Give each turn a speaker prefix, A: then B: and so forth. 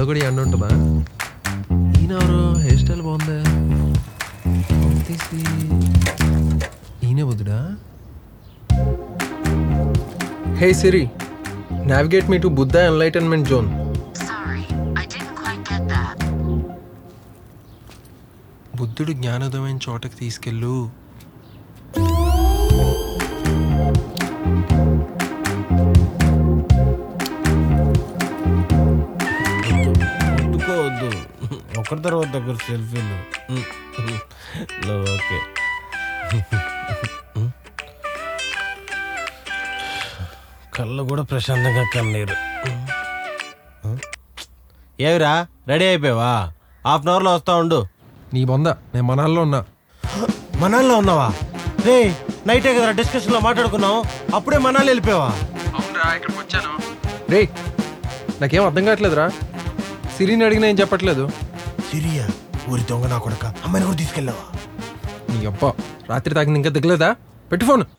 A: ఎండలో కూడా ఎండ ఉంటుందా ఈయన ఎవరు హెయిర్ స్టైల్ బాగుంది తీసి ఈయనే బుద్ధుడా hey Siri navigate me to Buddha enlightenment zone
B: Sorry, I didn't quite get that.
A: బుద్ధుడు జ్ఞానోదయమైన చోటకి తీసుకెళ్ళు
C: వద్దుకోవద్దు ఒకరి తర్వాత ఒకరు సెల్ఫీలు నువ్వు ఓకే కళ్ళు కూడా ప్రశాంతంగా కన్నీరు ఏవిరా రెడీ అయిపోయావా హాఫ్ అన్ అవర్లో వస్తా ఉండు
A: నీ బొంద నేను మనాల్లో ఉన్నా
C: మనాల్లో ఉన్నావా రే నైటే కదా డిస్కషన్లో మాట్లాడుకున్నాం అప్పుడే మనాలి వెళ్ళిపోయావా
A: అవునరా ఇక్కడికి వచ్చాను రే నాకేం అర్థం కావట్లేదురా సిరిని అడిగినా ఏం చెప్పట్లేదు
C: సిరియా ఊరి దొంగ నా కొడక అమ్మాయిని కూడా తీసుకెళ్ళావా
A: నీ అబ్బా రాత్రి తాగింది ఇంకా దిగలేదా పెట్టు ఫోన్